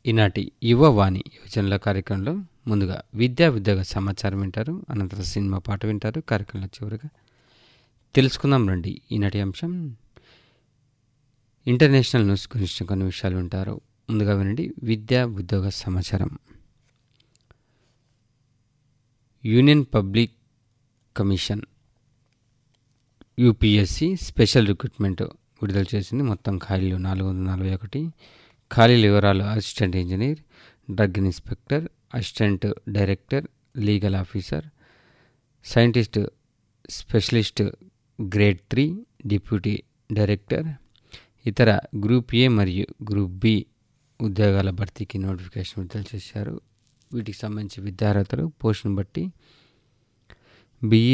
ఈనాటి యువవాణి యోజనల కార్యక్రమంలో ముందుగా విద్యా ఉద్యోగ సమాచారం వింటారు అనంతరం సినిమా పాట వింటారు కార్యక్రమంలో చివరిగా తెలుసుకుందాం రండి ఈనాటి అంశం ఇంటర్నేషనల్ న్యూస్ గురించి కొన్ని విషయాలు వింటారు ముందుగా వినండి విద్యా ఉద్యోగ సమాచారం union public commission UPSC special recruitment విడుదల చేసింది మొత్తం ఖాళీలు నాలుగు వందల నలభై ఒకటి ఖాళీల వివరాలు assistant engineer drug inspector assistant director legal officer scientist specialist grade three deputy director ఇతర గ్రూప్ ఏ మరియు గ్రూప్ బి ఉద్యోగాల భర్తీకి నోటిఫికేషన్ విడుదల చేశారు వీటికి సంబంధించి విద్యార్హతలు పోస్టును బట్టి బీఈ